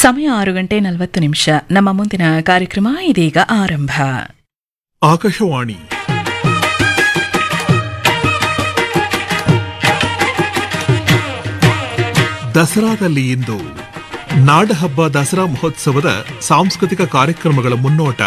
ಸಮಯ ಆರು ಗಂಟೆ ನಲವತ್ತು ನಿಮಿಷ ನಮ್ಮ ಮುಂದಿನ ಕಾರ್ಯಕ್ರಮ ಇದೀಗ ಆರಂಭ ಆಕಾಶವಾಣಿ ದಸರಾದಲ್ಲಿ ಇಂದು ನಾಡಹಬ್ಬ ದಸರಾ ಮಹೋತ್ಸವದ ಸಾಂಸ್ಕೃತಿಕ ಕಾರ್ಯಕ್ರಮಗಳ ಮುನ್ನೋಟ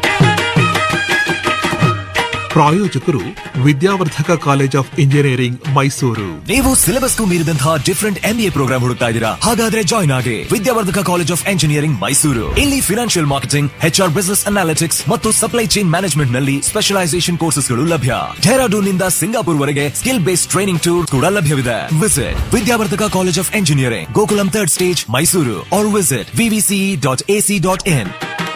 ಪ್ರಾಯೋಜಕರು Vidyavardhaka college of engineering Mysuru ನೀವು ಸಿಲೆಬಸ್ಗೂ ಮೀರಿದಂತಹ ಡಿಫರೆಂಟ್ ಎಂಬಿಎ ಪ್ರೋಗ್ರಾಮ್ ಹುಡುಕ್ತಾ ಇದ್ದೀರಾ ಹಾಗಾದ್ರೆ ಜಾಯ್ನ್ ಆಗಿ Vidyavardhaka college of engineering Mysuru ಇಲ್ಲಿ financial marketing HR business analytics ಮತ್ತು ಸಪ್ಲೈ ಚೈನ್ ಮ್ಯಾನೇಜ್ಮೆಂಟ್ ನಲ್ಲಿ ಸ್ಪೆಷಲೈಸೇಷನ್ ಕೋರ್ಸಸ್ಗಳು ಲಭ್ಯ ಡೆಹರಾಡೂನ್ ನಿಂದ ಸಿಂಗಾಪುರ್ ವರೆಗೆ ಸ್ಕಿಲ್ ಬೇಸ್ಡ್ ಟ್ರೈನಿಂಗ್ ಟೂರ್ ಕೂಡ ಲಭ್ಯವಿದೆ visit Vidyavardhaka college of engineering Gokulam third stage Mysuru or visit VVCE dot AC dot in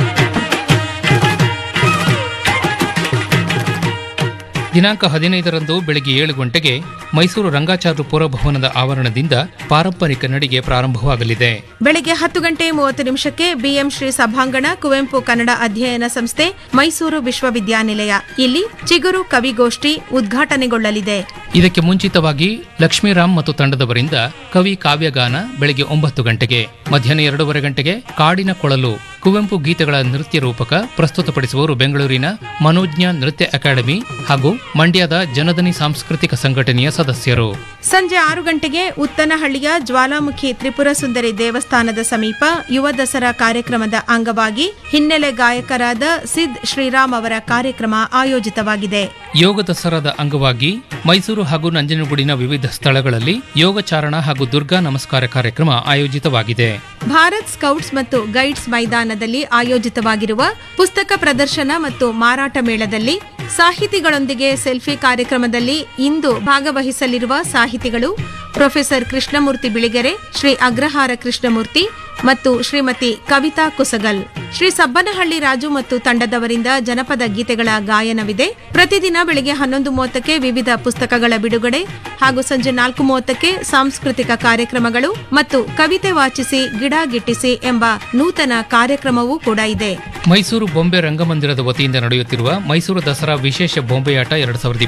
ದಿನಾಂಕ ಹದಿನೈದರಂದು ಬೆಳಗ್ಗೆ ಏಳು ಗಂಟೆಗೆ ಮೈಸೂರು ರಂಗಾಚಾರ್ಯ ಪುರಭವನದ ಆವರಣದಿಂದ ಪಾರಂಪರಿಕ ನಡಿಗೆ ಪ್ರಾರಂಭವಾಗಲಿದೆ ಬೆಳಿಗ್ಗೆ ಹತ್ತು ಗಂಟೆ ಮೂವತ್ತು ನಿಮಿಷಕ್ಕೆ ಬಿಎಂ ಶ್ರೀ ಸಭಾಂಗಣ ಕುವೆಂಪು ಕನ್ನಡ ಅಧ್ಯಯನ ಸಂಸ್ಥೆ ಮೈಸೂರು ವಿಶ್ವವಿದ್ಯಾನಿಲಯ ಇಲ್ಲಿ ಚಿಗುರು ಕವಿಗೋಷ್ಠಿ ಉದ್ಘಾಟನೆಗೊಳ್ಳಲಿದೆ ಇದಕ್ಕೆ ಮುಂಚಿತವಾಗಿ ಲಕ್ಷ್ಮೀರಾಮ್ ಮತ್ತು ತಂಡದವರಿಂದ ಕವಿ ಕಾವ್ಯಗಾನ ಬೆಳಗ್ಗೆ ಒಂಬತ್ತು ಗಂಟೆಗೆ ಮಧ್ಯಾಹ್ನ ಎರಡೂವರೆ ಗಂಟೆಗೆ ಕಾಡಿನ ಕೊಳಲು ಕುವೆಂಪು ಗೀತೆಗಳ ನೃತ್ಯ ರೂಪಕ ಪ್ರಸ್ತುತಪಡಿಸುವವರು ಬೆಂಗಳೂರಿನ ಮನೋಜ್ಞ ನೃತ್ಯ ಅಕಾಡೆಮಿ ಹಾಗೂ ಮಂಡ್ಯದ ಜನದನಿ ಸಾಂಸ್ಕೃತಿಕ ಸಂಘಟನೆಯ ಸದಸ್ಯರು ಸಂಜೆ ಆರು ಗಂಟೆಗೆ ಉತ್ತನಹಳ್ಳಿಯ ಜ್ವಾಲಾಮುಖಿ ತ್ರಿಪುರ ಸುಂದರಿ ದೇವಸ್ಥಾನದ ಸಮೀಪ ಯುವ ದಸರಾ ಕಾರ್ಯಕ್ರಮದ ಅಂಗವಾಗಿ ಹಿನ್ನೆಲೆ ಗಾಯಕರಾದ ಸಿದ್ ಶ್ರೀರಾಮ್ ಅವರ ಕಾರ್ಯಕ್ರಮ ಆಯೋಜಿತವಾಗಿದೆ ಯೋಗ ದಸರಾದ ಅಂಗವಾಗಿ ಮೈಸೂರು ಹಾಗೂ ನಂಜನಗೂಡಿನ ವಿವಿಧ ಸ್ಥಳಗಳಲ್ಲಿ ಯೋಗಚಾರಣ ಹಾಗೂ ದುರ್ಗಾ ನಮಸ್ಕಾರ ಕಾರ್ಯಕ್ರಮ ಆಯೋಜಿತವಾಗಿದೆ ಭಾರತ್ ಸ್ಕೌಟ್ಸ್ ಮತ್ತು ಗೈಡ್ಸ್ ಮೈದಾನದಲ್ಲಿ ಆಯೋಜಿತವಾಗಿರುವ ಪುಸ್ತಕ ಪ್ರದರ್ಶನ ಮತ್ತು ಮಾರಾಟ ಮೇಳದಲ್ಲಿ ಸಾಹಿತಿಗಳೊಂದಿಗೆ ಸೆಲ್ಫಿ ಕಾರ್ಯಕ್ರಮದಲ್ಲಿ ಇಂದು ಭಾಗವಹಿಸಲಿರುವ ಸಾಹಿತಿಗಳು ಪ್ರೊಫೆಸರ್ ಕೃಷ್ಣಮೂರ್ತಿ ಬಿಳಿಗೆರೆ ಶ್ರೀ ಅಗ್ರಹಾರ ಕೃಷ್ಣಮೂರ್ತಿ ಮತ್ತು ಶ್ರೀಮತಿ ಕವಿತಾ ಕುಸಗಲ್ ಶ್ರೀ ಸಬ್ಬನಹಳ್ಳಿ ರಾಜು ಮತ್ತು ತಂಡದವರಿಂದ ಜನಪದ ಗೀತೆಗಳ ಗಾಯನವಿದೆ ಪ್ರತಿದಿನ ಬೆಳಿಗ್ಗೆ ಹನ್ನೊಂದು ಮೂವತ್ತಕ್ಕೆ ವಿವಿಧ ಪುಸ್ತಕಗಳ ಬಿಡುಗಡೆ ಹಾಗೂ ಸಂಜೆ ನಾಲ್ಕು ಮೂವತ್ತಕ್ಕೆ ಸಾಂಸ್ಕೃತಿಕ ಕಾರ್ಯಕ್ರಮಗಳು ಮತ್ತು ಕವಿತೆ ವಾಚಿಸಿ ಗಿಡ ಗಿಟ್ಟಿಸಿ ಎಂಬ ನೂತನ ಕಾರ್ಯಕ್ರಮವೂ ಕೂಡ ಇದೆ ಮೈಸೂರು ಬೊಂಬೆ ರಂಗಮಂದಿರದ ವತಿಯಿಂದ ನಡೆಯುತ್ತಿರುವ ಮೈಸೂರು ದಸರಾ ವಿಶೇಷ ಬೊಂಬೆಯಾಟ ಎರಡ್ ಸಾವಿರದ